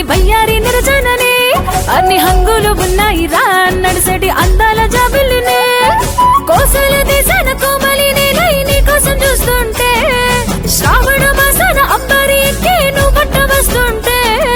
మెరిసెటి బయ్యారి నిరజననే అన్ని హంగులు ఉన్నాయి రా నడిసెటి అందాల జాబిల్లినే కోసల దేశాన కోమలి నేనై నీ కోసం చూస్తుంటే శ్రావణ మాసాన అంబరి ఎక్కి నువ్వు పట్ట వస్తుంటే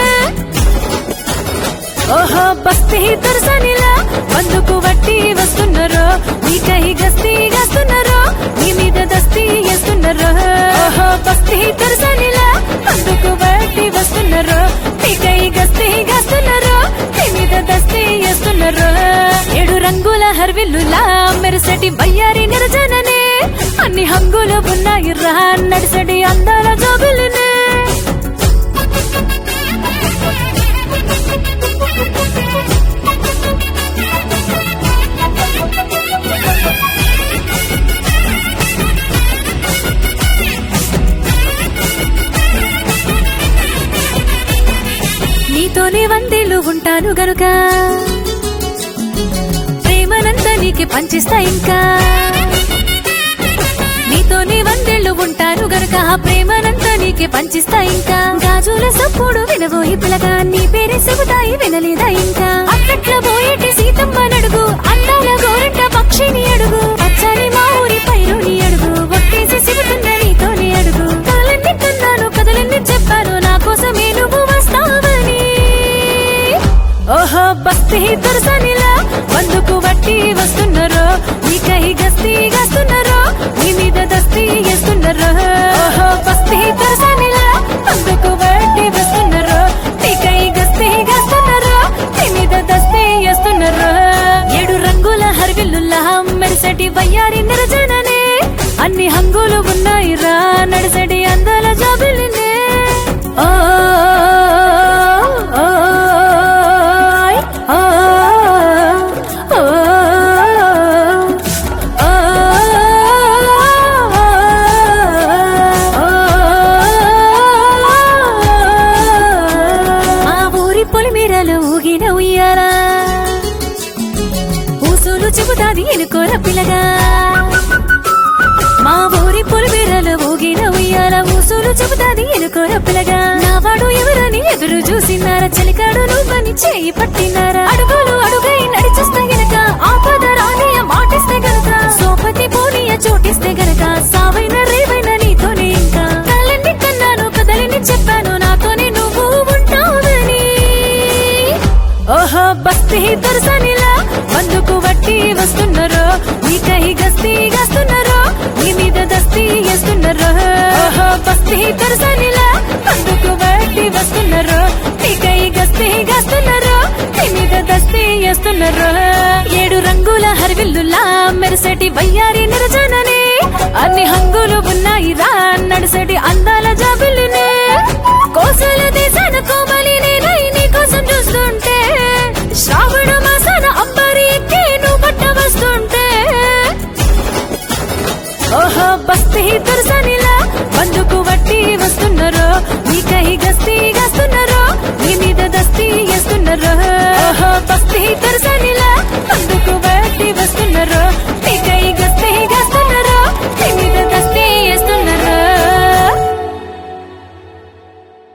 ఓహో బస్తీ దర్శనిలా అందుకు వట్టి వస్తున్నారు నీకై గస్తీ గస్తున్నారు నీ మీద దస్తీ వేస్తున్నారు ఓహో బస్తీ దర్శనిలా అందుకు వట్టి వస్తున్నారు నీకై గస్తీ గస్తున్నారు నీ మీద దస్తీ వేస్తున్నారు ఏడు రంగుల హర్విల్లులా మెరిసెటి బయ్యారి నిరజననే అన్ని హంగులు ఉన్నాయి రా నడిసెటి అందాల జోబులునే నీతోనే వందేళ్ళు ఉంటాను గనుక ప్రేమనంతా నీకే పంచిస్తా ఇంకా నీతోనే వందేళ్ళు ఉంటాను గనుక ఆ ప్రేమనంతా నీకే పంచిస్తా ఇంకా గాజుల సప్పుడు వినబోయి పిల్లగా నీ పేరే చెబుతాయి వినలేదా ఇంకా అట్లట్ల పోయేటి సీతమ్మ నడుగు అందాల గోరంట పక్షిని అడుగు పచ్చని మా ఊరి పైరుని అడుగు ఒట్టేసి చెబుతున్న నీతోనే అడుగు కలన్ని కన్నాను కథలన్నీ చెప్పాను నా కోసమే నువ్వు వస్తావని ఓహో బస్తీ దర్శనిలా వందుకు వట్టి వస్తున్నారు నీకై గస్తీ గస్తున్నారు నీ మీద దస్తీ వేస్తున్నారు ఓహో బస్తీ దర్శనిలా వందుకు వట్టి వస్తున్నారు నీకై గస్తీ గస్తున్నారు నీ మీద దస్తీ వేస్తున్నారు ఏడు రంగుల హర్విల్లుల్లా మెరిసెటి వయ్యారి నిరజననే అన్ని హంగులు ఉన్నాయి రా నడిసెటి అందాల జాబిలినే ఓ ఓ ఓయ్, ఓ ఓ ఓ మా ఊరి పొలిమేరలో ఊగిన ఉయ్యారా ఊసులు చెబుతాది ఎనుకోర పిల్లగా మా ఊరి పొలిమేరలో ఊగిన ఉయ్యాల ఊసులు చెబుతాది ఎనుకోర పిల్లగా నా వాడు ఎవరని ఎదురు చూసినారా చలికాడు నువ్వని చేయి పట్టినారా అడుగులు అడుగై నడిచేస్తే గనక ఆపద రానియ మాటిస్తే గనక సోపతి పోనీయ చోటిస్తే గనక సావైన రేవైన నీతోనే ఇంకా కలన్ని కన్నాను కదలిని చెప్పాను నాతోనే నువ్వు ఉంటావని ఓహో బస్తీ దర్శనిలా వందుకు వట్టి వస్తున్నారు నీకై గస్తీ గస్తున్నారు నీ మీద దస్తీ వేస్తున్నారు ఓహో బస్తీ దర్శనిలా వందుకు వట్టి వస్తున్నారు నీకై గస్తీ గస్తున్నారు నీ మీద దస్తీ వేస్తున్నారు ఏడు రంగుల హరివిల్లులా మెరిసెటి వయ్యారి నిరజననే అన్ని హంగులు ఉన్నాయి రా నడిసెటి